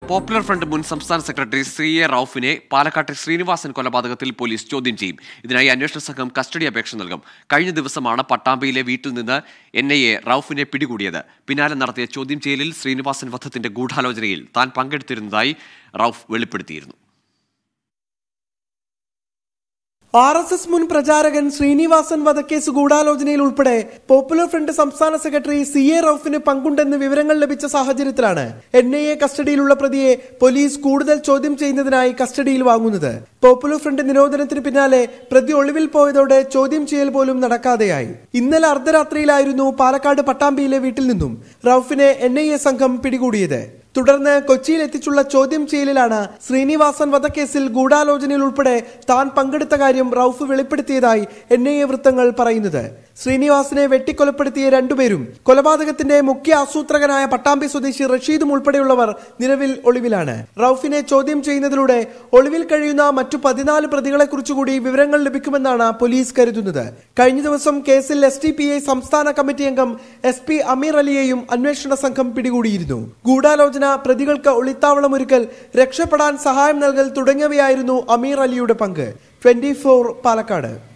popular front മുൻ സംസ്ഥാന secretary Shri A റൌഫിനെ പാലക്കാട്ടെ ശ്രീനിവാസൻ കൊലപാതകത്തിൽ പോലീസ് ചോദ്യം ചെയ്യും ഇതിനായി അന്വേഷണ സംഘം കസ്റ്റഡി അപേക്ഷ നൽകും കഴിഞ്ഞ ദിവസമാണ് പട്ടാമ്പിയിലെ വീട്ടിൽ നിന്ന് എൻ ഐ എ റൌഫിനെ പിടികൂടിയത് പിന്നാലെ നടത്തിയ ചോദ്യം ചെയ്യലിൽ ശ്രീനിവാസൻ വധത്തിന്റെ ഗൂഢാലോചനയിൽ താൻ പങ്കെടുത്തിരുന്നതായി റൌഫ് വെളിപ്പെടുത്തിയിരുന്നു ആർ എസ് എസ് മുൻ പ്രചാരകൻ ശ്രീനിവാസൻ വധക്കേസ് ഗൂഢാലോചനയിൽ ഉൾപ്പെടെ പോപ്പുലർ ഫ്രണ്ട് സംസ്ഥാന സെക്രട്ടറി സി എ റൌഫിന് പങ്കുണ്ടെന്ന് വിവരങ്ങൾ ലഭിച്ച സാഹചര്യത്തിലാണ് എൻ ഐ എ കസ്റ്റഡിയിലുള്ള പ്രതിയെ പോലീസ് കൂടുതൽ ചോദ്യം ചെയ്യുന്നതിനായി കസ്റ്റഡിയിൽ വാങ്ങുന്നത് പോപ്പുലർ ഫ്രണ്ട് നിരോധനത്തിന് പിന്നാലെ പ്രതി ഒളിവിൽ പോയതോടെ ചോദ്യം ചെയ്യൽ പോലും നടക്കാതെയായി ഇന്നലെ അർദ്ധരാത്രിയിലായിരുന്നു പാലക്കാട് പട്ടാമ്പിയിലെ വീട്ടിൽ നിന്നും റൌഫിനെ എൻ ഐ എ സംഘം പിടികൂടിയത് തുടർന്ന് കൊച്ചിയിൽ എത്തിച്ചുള്ള ചോദ്യം ചെയ്യലിലാണ് ശ്രീനിവാസൻ വധക്കേസിൽ ഗൂഢാലോചനയിൽ ഉൾപ്പെടെ താൻ പങ്കെടുത്ത കാര്യം റൌഫ് വെളിപ്പെടുത്തിയതായി എൻ ഐ എ വൃത്തങ്ങൾ പറയുന്നത് ശ്രീനിവാസനെ വെട്ടിക്കൊലപ്പെടുത്തിയ രണ്ടുപേരും കൊലപാതകത്തിന്റെ മുഖ്യ ആസൂത്രകനായ പട്ടാമ്പി സ്വദേശി റഷീദും ഉൾപ്പെടെയുള്ളവർ നിലവിൽ ഒളിവിലാണ് റൌഫിനെ ചോദ്യം ചെയ്യുന്നതിലൂടെ ഒളിവിൽ കഴിയുന്ന മറ്റു പതിനാല് പ്രതികളെ കുറിച്ചുകൂടി വിവരങ്ങൾ ലഭിക്കുമെന്നാണ് പോലീസ് കരുതുന്നത് കഴിഞ്ഞ ദിവസം കേസിൽ എസ് ടി പി ഐ സംസ്ഥാന കമ്മിറ്റി അംഗം എസ് പി അമീർ അലിയെയും അന്വേഷണ സംഘം പിടികൂടിയിരുന്നു ഗൂഢാലോചന പ്രതികൾക്ക് ഒളിത്താവളമൊരുക്കൽ രക്ഷപ്പെടാൻ സഹായം നൽകൽ തുടങ്ങിയവയായിരുന്നു അമീർ അലിയുടെ പങ്ക് ട്വന്റി പാലക്കാട്